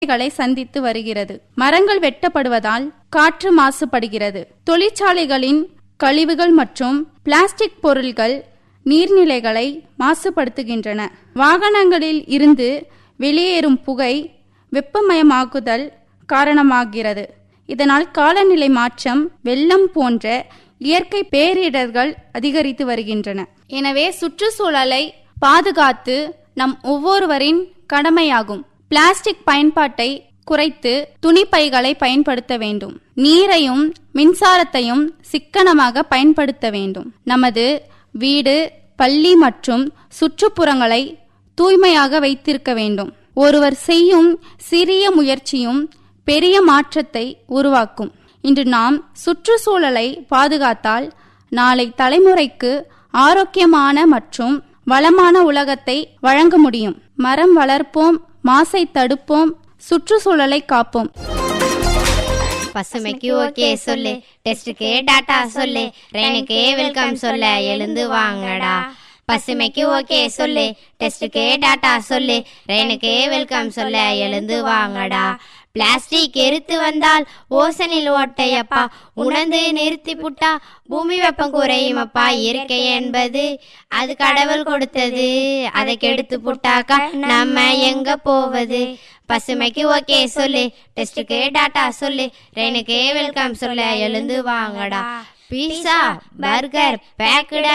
களை சந்தித்து வருகிறது மரங்கள் வெட்டப்படுவதால் காற்று மாசுபடுகிறது தொழிற்சாலைகளின் கழிவுகள் மற்றும் பிளாஸ்டிக் பொருட்கள் நீர்நிலைகளை மாசுபடுத்துகின்றன வாகனங்களில் இருந்து வெளியேறும் புகை வெப்பமயமாகுதல் காரணமாகிறது இதனால் காலநிலை மாற்றம் வெள்ளம் போன்ற இயற்கை பேரிடர்கள் அதிகரித்து வருகின்றன எனவே சுற்றுச்சூழலை பாதுகாத்து நம் ஒவ்வொருவரின் கடமையாகும் பிளாஸ்டிக் பயன்பாட்டை குறைத்து துணிப்பைகளை பயன்படுத்த வேண்டும் நீரையும் மின்சாரத்தையும் சிக்கனமாக பயன்படுத்த வேண்டும் நமது வீடு பள்ளி மற்றும் சுற்றுப்புறங்களை தூய்மையாக வைத்திருக்க வேண்டும் ஒருவர் செய்யும் சிறிய முயற்சியும் பெரிய மாற்றத்தை உருவாக்கும் இன்று நாம் சுற்றுச்சூழலை பாதுகாத்தால் நாளை தலைமுறைக்கு ஆரோக்கியமான மற்றும் வளமான உலகத்தை வழங்க முடியும் மரம் வளர்ப்போம் மாசை தடுப்போம் சுற்றுச்சூழலை காப்போம் பசுமைக்கு ஓகே சொல்லு டெஸ்டுக்கு டாட்டா சொல்லு ரெயினுக்கு வெல்கம் சொல்ல எழுந்து வாங்கடா பசுமைக்கு ஓகே சொல்லு டெஸ்டுக்கு டாட்டா சொல்லு ரெயினுக்கு வெல்கம் சொல்ல எழுந்து வாங்கடா பிளாஸ்டிக் எரித்து வந்தால் ஓசனில் ஓட்டையப்பா உணர்ந்து நிறுத்தி புட்டா பூமி வெப்பம் குறையுமப்பா இயற்கை என்பது அது கடவுள் கொடுத்தது அதை கெடுத்து புட்டாக்கா நம்ம எங்க போவது பசுமைக்கு ஓகே சொல்லு டெஸ்டுக்கு டாட்டா சொல்லு ரெயினுக்கு வெல்கம் சொல்ல எழுந்து வாங்கடா பீஸா பர்கர் பேக்குடா